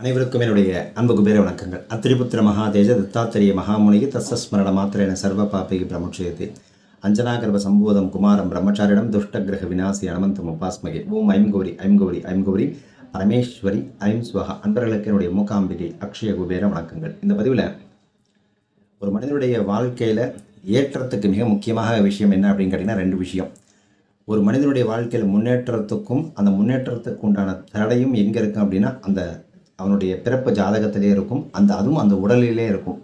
அனைவருக்கும் என்னுடைய அன்பு குபேர வணக்கங்கள் அத்திரிபுத்திர மகாதேஜ தத்தாத்திரிய மகாமுனிகி தஸ்ஸஸ்மரண மாத்திரேன சர்வ பாப்பைகி பிரமுட்சயதி அஞ்சனாகர்ப சம்போதம் குமாரம் பிரம்மச்சாரிடம் துஷ்டகிரக விநாசி அனந்தம் உபாஸ்மகே ஓம் ஐம் கௌரி ஐம் கௌரி ஐம் கௌரி பரமேஸ்வரி ஐம் ஸ்வஹா அன்பர்களுக்கு என்னுடைய மூகாம்பிகை அக்ஷய குபேர வணக்கங்கள் இந்த பதிவில் ஒரு மனிதனுடைய வாழ்க்கையில் ஏற்றத்துக்கு மிக முக்கியமாக விஷயம் என்ன அப்படின்னு கேட்டிங்கன்னா ரெண்டு விஷயம் ஒரு மனிதனுடைய வாழ்க்கையில் முன்னேற்றத்துக்கும் அந்த முன்னேற்றத்துக்கு உண்டான தடையும் எங்கே இருக்கும் அப்படின்னா அந்த அவனுடைய பிறப்பு ஜாதகத்திலே இருக்கும் அந்த அதுவும் அந்த உடலிலே இருக்கும்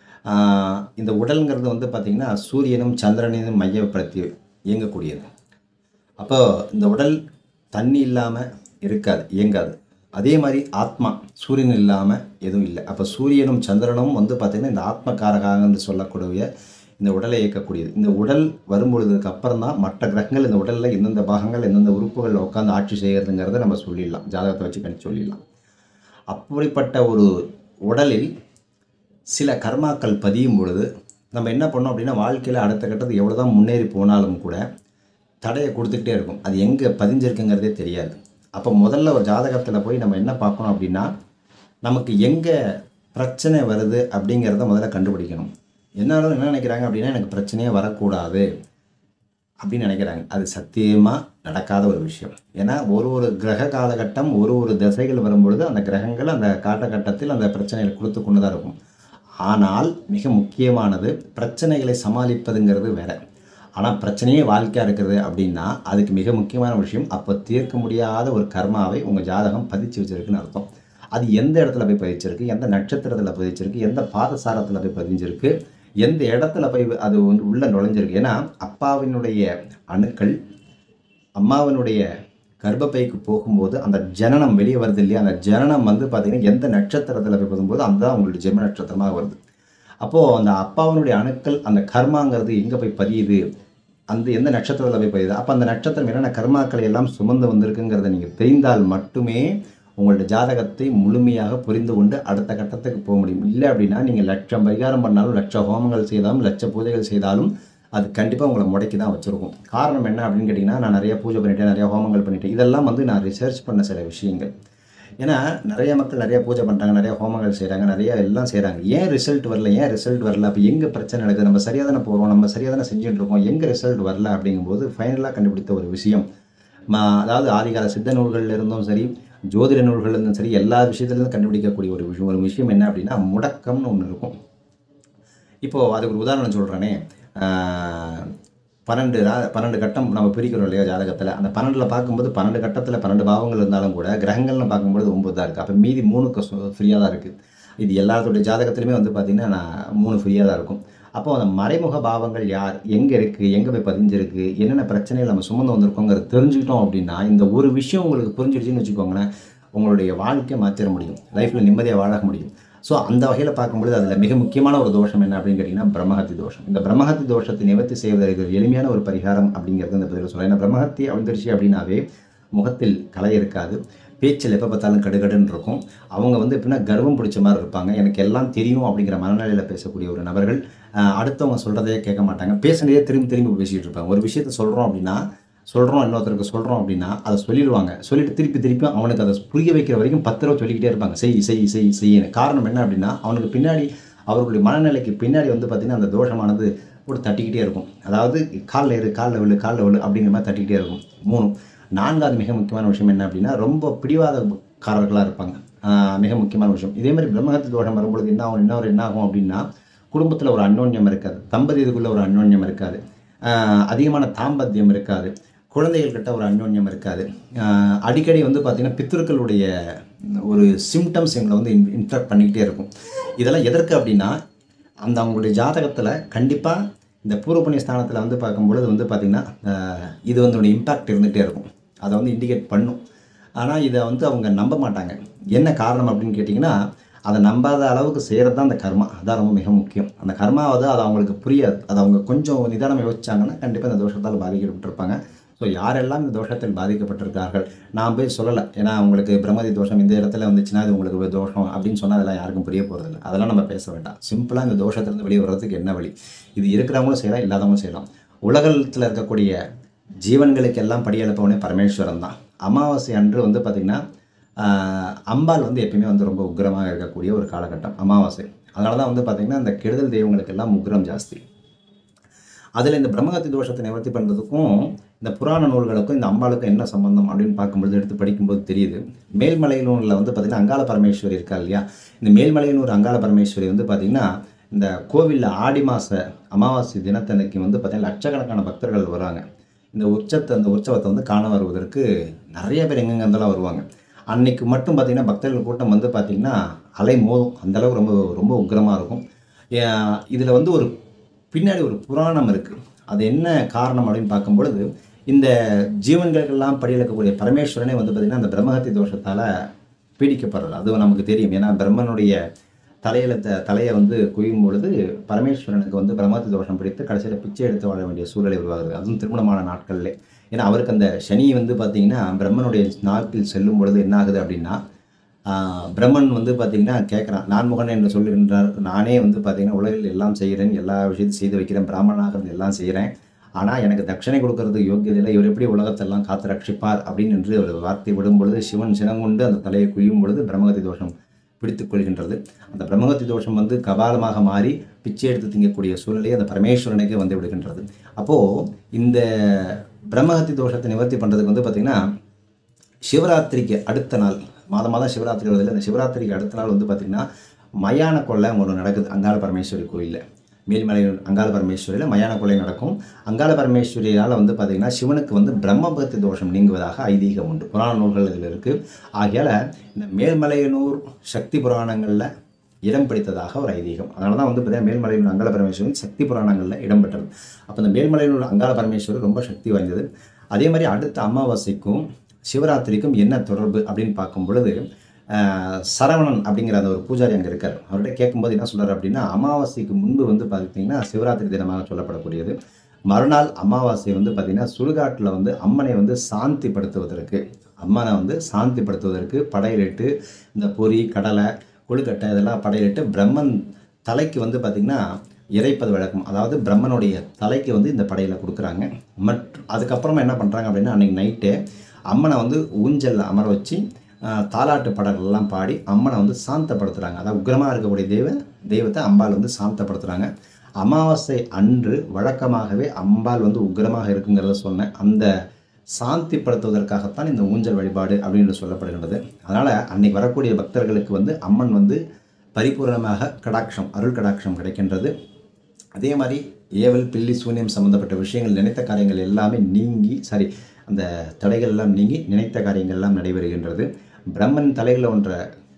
ஆஹ் இந்த உடல்ங்கிறது வந்து பார்த்திங்கன்னா சூரியனும் சந்திரனையும் மையப்படுத்தி இயங்கக்கூடியது அப்போ இந்த உடல் தண்ணி இல்லாமல் இருக்காது இயங்காது அதே மாதிரி ஆத்மா சூரியன் இல்லாமல் எதுவும் இல்லை அப்போ சூரியனும் சந்திரனும் வந்து பார்த்திங்கன்னா இந்த ஆத்மகாரகான்னு சொல்லக்கூடிய இந்த உடலை இயக்கக்கூடியது இந்த உடல் வரும்பொழுதுக்கு அப்புறம் தான் மற்ற கிரகங்கள் இந்த உடலில் எந்தெந்த பாகங்கள் எந்தெந்த உறுப்புகளில் உட்காந்து ஆட்சி செய்கிறதுங்கிறத நம்ம சொல்லிடலாம் ஜாதகத்தை வச்சு கணிச்சு சொல்லிடலாம் அப்படிப்பட்ட ஒரு உடலில் சில கர்மாக்கள் பதியும் பொழுது நம்ம என்ன பண்ணோம் அப்படின்னா வாழ்க்கையில் அடுத்த கட்டத்துக்கு எவ்வளோ தான் முன்னேறி போனாலும் கூட தடையை கொடுத்துக்கிட்டே இருக்கும் அது எங்கே பதிஞ்சிருக்குங்கிறதே தெரியாது அப்போ முதல்ல ஒரு ஜாதகத்தில் போய் நம்ம என்ன பார்க்கணும் அப்படின்னா நமக்கு எங்கே பிரச்சனை வருது அப்படிங்கிறத முதல்ல கண்டுபிடிக்கணும் எல்லாரும் என்ன நினைக்கிறாங்க அப்படின்னா எனக்கு பிரச்சனையே வரக்கூடாது அப்படின்னு நினைக்கிறாங்க அது சத்தியமாக நடக்காத ஒரு விஷயம் ஏன்னா ஒரு ஒரு கிரக காலகட்டம் ஒரு ஒரு திசைகள் வரும்பொழுது அந்த கிரகங்கள் அந்த காலகட்டத்தில் அந்த பிரச்சனைகளை கொடுத்து கொண்டு தான் இருக்கும் ஆனால் மிக முக்கியமானது பிரச்சனைகளை சமாளிப்பதுங்கிறது வேற ஆனால் பிரச்சனையே வாழ்க்கையாக இருக்கிறது அப்படின்னா அதுக்கு மிக முக்கியமான விஷயம் அப்போ தீர்க்க முடியாத ஒரு கர்மாவை உங்கள் ஜாதகம் பதிச்சு வச்சிருக்குன்னு அர்த்தம் அது எந்த இடத்துல போய் பதிச்சிருக்கு எந்த நட்சத்திரத்தில் பதிச்சிருக்கு எந்த பாதசாரத்தில் போய் பதிஞ்சிருக்கு எந்த இடத்துல போய் அது வந்து உள்ளே நுழைஞ்சிருக்கு ஏன்னா அப்பாவினுடைய அணுக்கள் அம்மாவினுடைய கர்ப்பப்பைக்கு போகும்போது அந்த ஜனனம் வெளியே வருது இல்லையா அந்த ஜனனம் வந்து பார்த்திங்கன்னா எந்த நட்சத்திரத்தில் போய் போகும்போது அதுதான் உங்களுடைய ஜென்ம நட்சத்திரமாக வருது அப்போது அந்த அப்பாவினுடைய அணுக்கள் அந்த கர்மாங்கிறது எங்கே போய் பதியுது அந்த எந்த நட்சத்திரத்தில் போய் பதியுது அப்போ அந்த நட்சத்திரம் என்னென்ன கர்மாக்களை எல்லாம் சுமந்து வந்திருக்குங்கிறத நீங்கள் தெரிந்தால் மட்டுமே உங்களுடைய ஜாதகத்தை முழுமையாக புரிந்து கொண்டு அடுத்த கட்டத்துக்கு போக முடியும் இல்லை அப்படின்னா நீங்கள் லட்சம் பரிகாரம் பண்ணாலும் லட்ச ஹோமங்கள் செய்தாலும் லட்ச பூஜைகள் செய்தாலும் அது கண்டிப்பாக உங்களை முடக்கி தான் வச்சுருக்கும் காரணம் என்ன அப்படின்னு கேட்டிங்கன்னா நான் நிறைய பூஜை பண்ணிட்டேன் நிறைய ஹோமங்கள் பண்ணிட்டேன் இதெல்லாம் வந்து நான் ரிசர்ச் பண்ண சில விஷயங்கள் ஏன்னா நிறைய மக்கள் நிறைய பூஜை பண்ணுறாங்க நிறைய ஹோமங்கள் செய்கிறாங்க நிறைய எல்லாம் செய்கிறாங்க ஏன் ரிசல்ட் வரல ஏன் ரிசல்ட் வரல அப்போ எங்கே பிரச்சனை நடக்குது நம்ம சரியாக தானே போகிறோம் நம்ம சரியாக தானே செஞ்சுட்டு இருக்கோம் எங்கே ரிசல்ட் வரல அப்படிங்கும்போது ஃபைனலாக கண்டுபிடித்த ஒரு விஷயம் ம அதாவது ஆதிகால சித்த நூல்கள்ல இருந்தும் சரி ஜோதிட நூல்கள் இருந்தும் சரி எல்லா விஷயத்துலேருந்து கண்டுபிடிக்கக்கூடிய ஒரு விஷயம் ஒரு விஷயம் என்ன அப்படின்னா முடக்கம்னு ஒன்று இருக்கும் இப்போது அதுக்கு ஒரு உதாரணம் சொல்கிறேனே பன்னெண்டு ரா பன்னெண்டு கட்டம் நம்ம பிரிக்கிறோம் இல்லையா ஜாதகத்தில் அந்த பன்னெண்டில் பார்க்கும்போது பன்னெண்டு கட்டத்தில் பன்னெண்டு பாவங்கள் இருந்தாலும் கூட கிரகங்கள்னு பார்க்கும்போது ஒம்பது தான் இருக்குது அப்போ மீதி மூணுக்கு ஃப்ரீயாக தான் இருக்குது இது எல்லாத்துடைய ஜாதகத்துலையுமே வந்து பார்த்திங்கன்னா நான் மூணு ஃப்ரீயாக தான் இருக்கும் அப்போ அந்த மறைமுக பாவங்கள் யார் எங்கே இருக்குது எங்கே போய் பதிஞ்சிருக்கு என்னென்ன பிரச்சனைகள் நம்ம சுமந்து வந்திருக்கோங்கிறத தெரிஞ்சுக்கிட்டோம் அப்படின்னா இந்த ஒரு விஷயம் உங்களுக்கு புரிஞ்சிடுச்சுன்னு வச்சுக்கோங்களேன் உங்களுடைய வாழ்க்கையை மாற்றிட முடியும் லைஃப்பில் நிம்மதியாக வாழ முடியும் ஸோ அந்த வகையில் பார்க்கும்பொழுது அதில் மிக முக்கியமான ஒரு தோஷம் என்ன அப்படின்னு கேட்டிங்கன்னா பிரம்மஹத்தி தோஷம் இந்த பிரம்மஹத்தி தோஷத்தை நிவர்த்தி செய்வதற்கு ஒரு எளிமையான ஒரு பரிகாரம் அப்படிங்கிறது இந்த பதில் சொல்கிறேன் ஏன்னா பிரம்மஹத்தி அவிழ்ந்துருச்சு அப்படின்னாவே முகத்தில் கலை இருக்காது பேச்சில் எப்போ பார்த்தாலும் கடுகடுன்னு இருக்கும் அவங்க வந்து எப்படின்னா கர்வம் பிடிச்ச மாதிரி இருப்பாங்க எனக்கு எல்லாம் தெரியும் அப்படிங்கிற மனநிலையில் பேசக்கூடிய ஒரு நபர்கள் ஆஹ், அடுத்தவங்க சொல்கிறதையே கேட்க மாட்டாங்க பேசுனதே திரும்பி திரும்பி பேசிகிட்டு இருப்பாங்க ஒரு விஷயத்த சொல்கிறோம் அப்படின்னா சொல்கிறோம் இன்னொருத்தருக்கு சொல்கிறோம் அப்படின்னா அதை சொல்லிடுவாங்க சொல்லிட்டு திருப்பி திருப்பி அவனுக்கு அதை புரிய வைக்கிற வரைக்கும் பத்து தடவை சொல்லிக்கிட்டே இருப்பாங்க செய் செய் செய் செய்யணும் காரணம் என்ன அப்படின்னா அவனுக்கு பின்னாடி அவர்களுடைய மனநிலைக்கு பின்னாடி வந்து பார்த்திங்கன்னா அந்த தோஷமானது போட்டு தட்டிக்கிட்டே இருக்கும் அதாவது காலில் இரு காலில் விழு காலில் விழு அப்படிங்கிற மாதிரி தட்டிக்கிட்டே இருக்கும் மூணு நான்காவது மிக முக்கியமான விஷயம் என்ன அப்படின்னா ரொம்ப பிடிவாதக்காரர்களாக இருப்பாங்க ஆஹ் மிக முக்கியமான விஷயம் இதே மாதிரி பிரம்மஹத்தி தோஷம் வரும்பொழுது என்ன ஆகும் இன்னொரு என்ன ஆகும் அப்படின்னா குடும்பத்தில் ஒரு அன்னோன்யம் இருக்காது தம்பதியத்துக்குள்ள ஒரு அன்னோன்யம் இருக்காது ஆஹ் அதிகமான தாம்பத்தியம் இருக்காது குழந்தைகள்கிட்ட ஒரு அன்னோன்யம் இருக்காது ஆஹ் அடிக்கடி வந்து பார்த்திங்கன்னா பித்திருக்களுடைய ஒரு சிம்டம்ஸ் எங்களை வந்து இன்ட்ராக்ட் பண்ணிக்கிட்டே இருக்கும் இதெல்லாம் எதற்கு அப்படின்னா அந்த அவங்களுடைய ஜாதகத்தில் கண்டிப்பாக இந்த பூர்வ புண்ணிய ஸ்தானத்தில் வந்து பார்க்கும்பொழுது வந்து பார்த்திங்கன்னா ஆஹ் இது வந்து இம்பேக்ட் இருந்துகிட்டே இருக்கும் அதை வந்து இண்டிகேட் பண்ணும் ஆனால் இதை வந்து அவங்க நம்ப மாட்டாங்க என்ன காரணம் அப்படின்னு கேட்டிங்கன்னா அதை நம்பாத அளவுக்கு செய்கிறது தான் அந்த கர்மா அதான் ரொம்ப மிக முக்கியம் அந்த கர்மாவது அது அவங்களுக்கு புரியாது அது அவங்க கொஞ்சம் நிதானம் யோசிச்சாங்கன்னா கண்டிப்பாக இந்த தோஷத்தால் பாதிக்கப்பட்டிருப்பாங்க ஸோ யாரெல்லாம் இந்த தோஷத்தில் பாதிக்கப்பட்டிருக்கார்கள் நான் போய் சொல்லலை ஏன்னா உங்களுக்கு பிரம்மதி தோஷம் இந்த இடத்துல வந்துச்சுன்னா அது உங்களுக்கு ஒரு தோஷம் அப்படின்னு சொன்னால் அதெல்லாம் யாருக்கும் புரிய போகிறதில்ல அதெல்லாம் நம்ம பேச வேண்டாம் சிம்பிளாக இந்த தோஷத்திலிருந்து வெளியே வர்றதுக்கு என்ன வழி இது இருக்கிறவங்களும் செய்யலாம் இல்லாதவங்களும் செய்யலாம் உலகத்தில் இருக்கக்கூடிய ஜீவன்களுக்கெல்லாம் படியெழுப்பவனே பரமேஸ்வரன் தான் அமாவாசை அன்று வந்து பார்த்திங்கன்னா ஆஹ் அம்பாள் வந்து எப்பயுமே வந்து ரொம்ப உக்கிரமாக இருக்கக்கூடிய ஒரு காலகட்டம் அமாவாசை அதனால தான் வந்து பார்த்திங்கன்னா இந்த கெடுதல் தெய்வங்களுக்கெல்லாம் உக்கிரம் ஜாஸ்தி அதில் இந்த பிரம்மகத்தி தோஷத்தை நிவர்த்தி பண்ணுறதுக்கும் இந்த புராண நூல்களுக்கும் இந்த அம்பாளுக்கும் என்ன சம்பந்தம் அப்படின்னு பார்க்கும்போது எடுத்து படிக்கும்போது தெரியுது மேல்மலையனூரில் வந்து பார்த்திங்கன்னா அங்காள பரமேஸ்வரி இருக்கா இல்லையா இந்த மேல்மலையனூர் அங்காள பரமேஸ்வரி வந்து பார்த்திங்கன்னா இந்த கோவிலில் ஆடி மாத அமாவாசை தினத்தன்னைக்கு வந்து பார்த்திங்கன்னா லட்சக்கணக்கான பக்தர்கள் வராங்க இந்த உற்சத்தை அந்த உற்சவத்தை வந்து காண வருவதற்கு நிறைய பேர் எங்கெங்க இருந்தெல்லாம் வருவாங்க அன்னைக்கு மட்டும் பார்த்திங்கன்னா பக்தர்கள் கூட்டம் வந்து பார்த்திங்கன்னா அலை மோதும் அந்தளவுக்கு ரொம்ப ரொம்ப உக்கிரமாக இருக்கும் இதில் வந்து ஒரு பின்னாடி ஒரு புராணம் இருக்குது அது என்ன காரணம் அப்படின்னு பார்க்கும் பொழுது இந்த ஜீவன்களுக்கெல்லாம் படியிழக்கக்கூடிய பரமேஸ்வரனே வந்து பார்த்திங்கன்னா அந்த பிரம்மஹத்தி தோஷத்தால் பீடிக்கப்படுறது அது நமக்கு தெரியும் ஏன்னா பிரம்மனுடைய தலையில த தலையை வந்து குவியும் பொழுது பரமேஸ்வரனுக்கு வந்து பிரம்மஹத்தி தோஷம் பிடித்து கடைசியில் பிச்சை எடுத்து வாழ வேண்டிய சூழலை உருவாகுது அதுவும் திருமணமான நாட்கள்லே ஏன்னா அவருக்கு அந்த சனி வந்து பார்த்திங்கன்னா பிரம்மனுடைய நாட்டில் செல்லும் பொழுது என்ன ஆகுது அப்படின்னா ஆஹ் பிரம்மன் வந்து பார்த்திங்கன்னா கேட்குறான் நான்முகன் என்று சொல்லுகின்றார் நானே வந்து பார்த்திங்கன்னா உலகில் எல்லாம் செய்கிறேன் எல்லா விஷயத்தையும் செய்து வைக்கிறேன் பிராமணனாக எல்லாம் செய்கிறேன் ஆனால் எனக்கு தட்சணை கொடுக்கறதுக்கு யோக்கியதை இல்லை இவர் எப்படி உலகத்தெல்லாம் காத்து ரட்சிப்பார் அப்படின்னு என்று ஒரு வார்த்தை விடும் பொழுது சிவன் சினங்கொண்டு அந்த தலையை குய்யும் பொழுது பிரம்மகத்தி தோஷம் பிடித்துக் கொள்கின்றது அந்த பிரம்மகத்தி தோஷம் வந்து கபாலமாக மாறி பிச்சை எடுத்து திங்கக்கூடிய சூழ்நிலை அந்த பரமேஸ்வரனுக்கே வந்து விடுகின்றது அப்போது இந்த பிரம்மகத்தி தோஷத்தை நிவர்த்தி பண்ணுறதுக்கு வந்து பார்த்திங்கன்னா சிவராத்திரிக்கு அடுத்த நாள் மாதம் மாதம் சிவராத்திரி வருதில்ல அந்த சிவராத்திரிக்கு அடுத்த நாள் வந்து பார்த்திங்கன்னா மயான கொள்ளை ஒன்று நடக்குது அங்காள பரமேஸ்வரி கோயிலில் மேல்மலை அங்காள பரமேஸ்வரியில் மயான கொள்ளை நடக்கும் அங்காள பரமேஸ்வரியால் வந்து பார்த்திங்கன்னா சிவனுக்கு வந்து பிரம்மபக்தி தோஷம் நீங்குவதாக ஐதீகம் உண்டு புராண நூல்கள் இதில் இருக்குது ஆகையால் இந்த மேல்மலையனூர் சக்தி புராணங்களில் இடம் பிடித்ததாக ஒரு ஐதீகம் அதனால தான் வந்து பார்த்தீங்கன்னா மேல்மலையனூர் அங்காள பரமேஸ்வரன் சக்தி புராணங்களில் இடம்பெற்றது அப்போ இந்த மேல்மலையனூர் அங்காள பரமேஸ்வரர் ரொம்ப சக்தி வாய்ந்தது அதே மாதிரி அடுத்த அமாவாசைக்கும் சிவராத்திரிக்கும் என்ன தொடர்பு அப்படின்னு பார்க்கும் பொழுது ஆஹ், சரவணன் அப்படிங்கிற அந்த ஒரு பூஜாரி அங்கே இருக்கார் அவர்கிட்ட கேட்கும்போது என்ன சொல்றாரு அப்படின்னா அமாவாசைக்கு முன்பு வந்து பார்த்தீங்கன்னா சிவராத்திரி தினமாக சொல்லப்படக்கூடியது மறுநாள் அமாவாசை வந்து பார்த்திங்கன்னா சுடுகாட்டில் வந்து அம்மனை வந்து சாந்திப்படுத்துவதற்கு அம்மனை வந்து சாந்திப்படுத்துவதற்கு படையலிட்டு இந்த பொரி கடலை கொழுக்கட்டை இதெல்லாம் படையலிட்டு பிரம்மன் தலைக்கு வந்து பார்த்திங்கன்னா இறைப்பது வழக்கம் அதாவது பிரம்மனுடைய தலைக்கு வந்து இந்த படையில கொடுக்குறாங்க மற்றும் அதுக்கப்புறமா என்ன பண்ணுறாங்க அப்படின்னா அன்றைக்கி நைட்டே அம்மனை வந்து ஊஞ்சலில் அமர வச்சு ஆஹ், தாலாட்டு பாடல்கள்லாம் பாடி அம்மனை வந்து சாந்தப்படுத்துகிறாங்க அதாவது உக்கிரமாக இருக்கக்கூடிய தெய்வ தெய்வத்தை அம்பாள் வந்து சாந்தப்படுத்துகிறாங்க அமாவாசை அன்று வழக்கமாகவே அம்பாள் வந்து உக்கிரமாக இருக்குங்கிறத சொன்னேன் அந்த சாந்திப்படுத்துவதற்காகத்தான் இந்த ஊஞ்சல் வழிபாடு அப்படின்னு சொல்லப்படுகின்றது அதனால் அன்னைக்கு வரக்கூடிய பக்தர்களுக்கு வந்து அம்மன் வந்து பரிபூரணமாக கடாட்சம் அருள் கடாட்சம் கிடைக்கின்றது அதே மாதிரி ஏவல் பில்லி சூன்யம் சம்மந்தப்பட்ட விஷயங்கள் நினைத்த காரியங்கள் எல்லாமே நீங்கி சாரி அந்த தடைகள் எல்லாம் நீங்கி நினைத்த காரியங்கள் எல்லாம் நடைபெறுகின்றது பிரம்மன் தலையில் ஒன்றை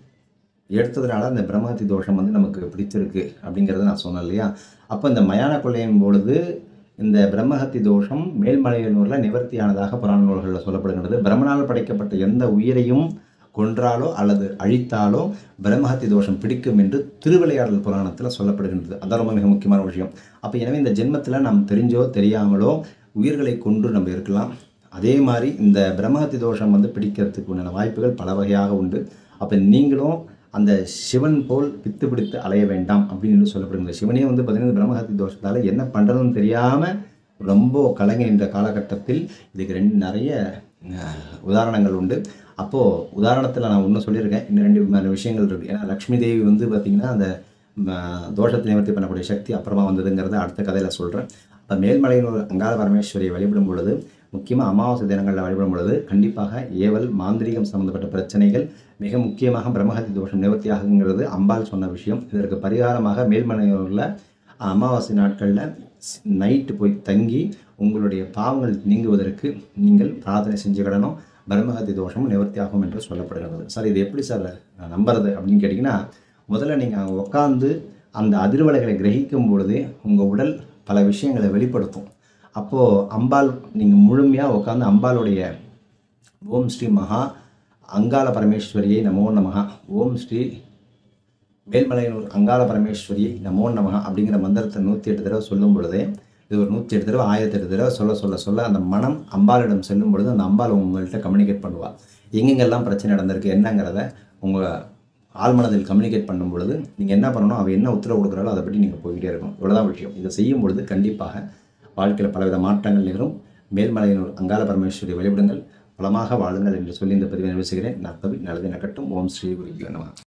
எடுத்ததுனால அந்த பிரம்மஹத்தி தோஷம் வந்து நமக்கு பிடிச்சிருக்கு அப்படிங்கிறத நான் சொன்னேன் இல்லையா அப்போ இந்த மயான கொள்ளையின் பொழுது இந்த பிரம்மஹத்தி தோஷம் மேல்மலையனூரில் நிவர்த்தியானதாக புராண நூல்களில் சொல்லப்படுகின்றது பிரம்மனால் படைக்கப்பட்ட எந்த உயிரையும் கொன்றாலோ அல்லது அழித்தாலோ பிரம்மஹத்தி தோஷம் பிடிக்கும் என்று திருவிளையாடல் புராணத்தில் சொல்லப்படுகின்றது அதான் ரொம்ப மிக முக்கியமான விஷயம் அப்போ எனவே இந்த ஜென்மத்தில் நாம் தெரிஞ்சோ தெரியாமலோ உயிர்களை கொன்று நம்ம இருக்கலாம் அதே மாதிரி இந்த பிரம்மஹத்தி தோஷம் வந்து பிடிக்கிறதுக்கு உண்டான வாய்ப்புகள் பல வகையாக உண்டு அப்போ நீங்களும் அந்த சிவன் போல் பித்து பிடித்து அலைய வேண்டாம் அப்படின்னு சொல்லப்படுகிறது சிவனே வந்து பார்த்தீங்கன்னா இந்த பிரம்மஹத்தி தோஷத்தால் என்ன பண்ணுறதுன்னு தெரியாமல் ரொம்ப கலங்கி நின்ற காலகட்டத்தில் இதுக்கு ரெண்டு நிறைய அஹ், உதாரணங்கள் உண்டு அப்போது உதாரணத்தில் நான் ஒன்று சொல்லியிருக்கேன் இன்னும் ரெண்டு விதமான விஷயங்கள் இருக்குது ஏன்னா லக்ஷ்மி தேவி வந்து பார்த்திங்கன்னா அந்த ம, தோஷத்தை நிவர்த்தி பண்ணக்கூடிய சக்தி அப்புறமா வந்ததுங்கிறத அடுத்த கதையில் சொல்கிறேன் அப்போ மேல்மலையினூர் அங்காள பரமேஸ்வரியை வழிபடும் பொழுது முக்கியமாக அமாவாசை தினங்களில் வழிபடும் பொழுது கண்டிப்பாக ஏவல் மாந்திரீகம் சம்பந்தப்பட்ட பிரச்சனைகள் மிக முக்கியமாக பிரம்மஹத்தி தோஷம் நிவர்த்தியாகுங்கிறது அம்பாள் சொன்ன விஷயம் இதற்கு பரிகாரமாக மேல்மலையூரில் அமாவாசை நாட்களில் நைட்டு போய் தங்கி உங்களுடைய பாவங்கள் நீங்குவதற்கு நீங்கள் பிரார்த்தனை செஞ்சுக்கிடணும் பிரம்மஹத்தி தோஷமும் நிவர்த்தியாகும் என்று சொல்லப்படுகிறது சார் இது எப்படி சார் நான் நம்புறது அப்படின்னு கேட்டிங்கன்னா முதல்ல நீங்கள் அங்கே உட்காந்து அந்த அதிர்வலைகளை கிரகிக்கும் பொழுதே உங்கள் உடல் பல விஷயங்களை வெளிப்படுத்தும் அப்போது அம்பாள் நீங்கள் முழுமையாக உட்காந்து அம்பாளுடைய ஓம் ஸ்ரீ மகா அங்காள பரமேஸ்வரியை நமோ நமகா ஓம் ஸ்ரீ வேல்மலையனூர் அங்காள பரமேஸ்வரியை நமோ நமகா அப்படிங்கிற மந்திரத்தை நூற்றி எட்டு தடவை சொல்லும் பொழுதே இது ஒரு நூற்றி எட்டு தடவை ஆயிரத்தி எட்டு தடவை சொல்ல சொல்ல சொல்ல அந்த மனம் அம்பாளிடம் செல்லும் பொழுது அந்த அம்பாள் உங்கள்கிட்ட கம்யூனிகேட் பண்ணுவாள் எங்கெங்கெல்லாம் பிரச்சனை நடந்திருக்கு என்னங்கிறத உங்கள் ஆழ்மனதில் கம்யூனிகேட் பண்ணும் பொழுது நீங்கள் என்ன பண்ணணும் அவள் என்ன உத்தரவு கொடுக்குறாளோ அதை பற்றி நீங்கள் போய்கிட்டே இருக்கணும் இவ்வளோதான் விஷயம் இதை செய்யும் பொழுது கண்டிப்பாக வாழ்க்கையில் பலவித மாற்றங்கள் நிகழும் மேல்மலையனூர் அங்காள பரமேஸ்வரி வழிபடுங்கள் பலமாக வாழுங்கள் என்று சொல்லி இந்த பதிவை நிறைவு செய்கிறேன் நற்பவி நல்லது நடக்கட்டும் ஓம் ஸ்ரீ குருஜி நம